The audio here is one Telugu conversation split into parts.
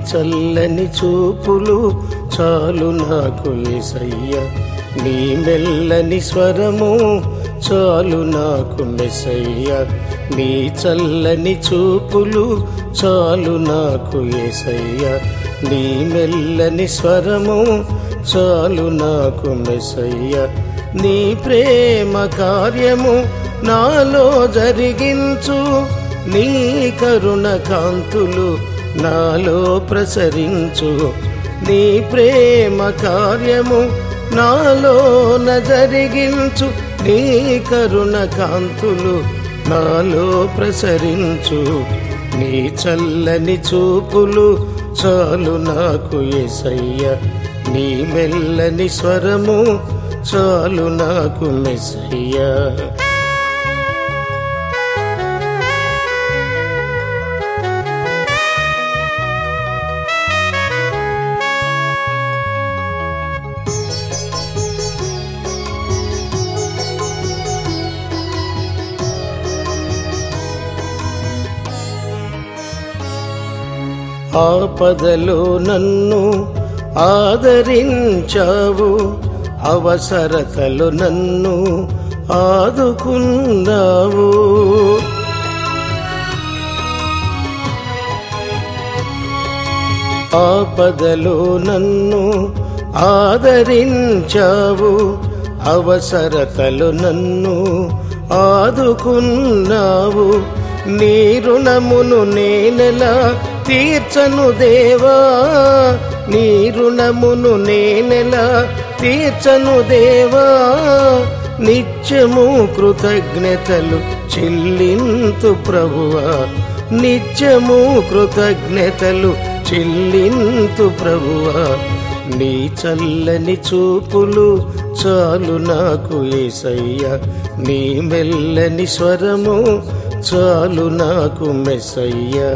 చల్లని చూపులు చాలు నాకు ఏసయ్య నీ మెల్లని స్వరము చాలు నాకు మెసయ్య నీ చల్లని చూపులు చాలు నాకు ఏసయ్య నీ మెల్లని స్వరము చాలు నాకు మెసయ్య నీ ప్రేమ కార్యము నాలో జరిగించు నీ కరుణ కాంతులు నాలో ప్రసరించు నీ ప్రేమ కార్యము నాలోన జరిగించు నీ కరుణ కాంతులు నాలో ప్రసరించు నీ చల్లని చూపులు చాలు నాకు ఎసయ్య నీ మెల్లని స్వరము చాలు నాకు మెసయ్యా ఆపదలో నన్ను ఆదరించావు అవసరతలో నన్ను ఆదుకున్నావు ఆపదలో నన్ను ఆదరించావు అవసరతలు నన్ను ఆదుకున్నావు నీ రుణమును నేనెలా తీర్చను దేవా నీ రుణమును నేనెలా తీర్చను దేవా నిత్యము కృతజ్ఞతలు చెల్లింతు ప్రభువా నిత్యము కృతజ్ఞతలు చెల్లింతు ప్రభువా నీ చల్లని చూపులు చాలు నాకు ఏసయ్య నీ మెల్లని స్వరము చాలు నాకు మెసయ్యా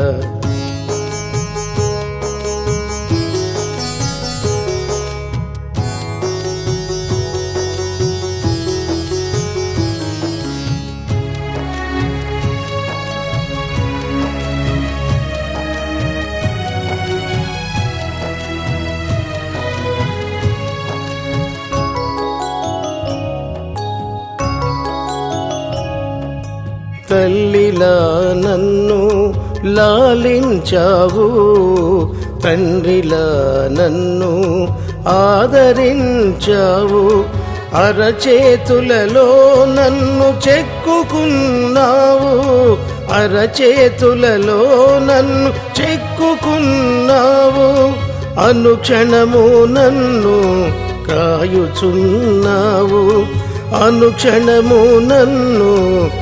తల్లిలా నన్ను లాలించావు తండ్రిలా నన్ను ఆదరించావు అరచేతులలో నన్ను చెక్కుకున్నావు అరచేతులలో నన్ను చెక్కుకున్నావు అనుక్షణము నన్ను కాయుచున్నావు అనుక్షణము నన్ను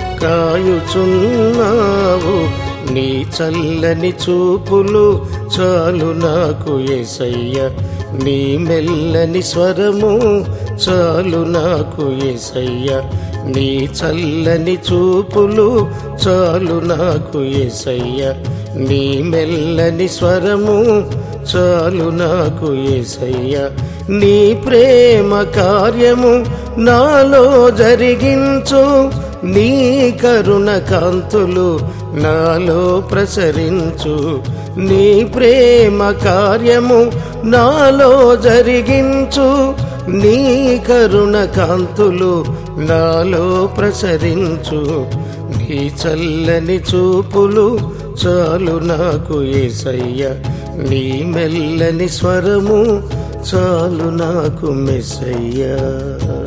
కాయుచున్నావు నీ చల్లని చూపులు చాలు నాకు ఏసయ్య నీ మెల్లని స్వరము చాలు నాకు ఏసయ్య నీ చల్లని చూపులు చాలు నాకు ఏసయ్య నీ మెల్లని స్వరము చాలు నాకు ఏసయ్య నీ ప్రేమ కార్యము నాలో జరిగించు నీ కరుణ కాంతులు నాలో ప్రసరించు నీ ప్రేమ కార్యము నాలో జరిగించు నీ కరుణ కాంతులు నాలో ప్రసరించు నీ చల్లని చూపులు చాలు నాకు ఏసయ్య నీ మెల్లని స్వరము చాలు నాకు మెస్సయ్యా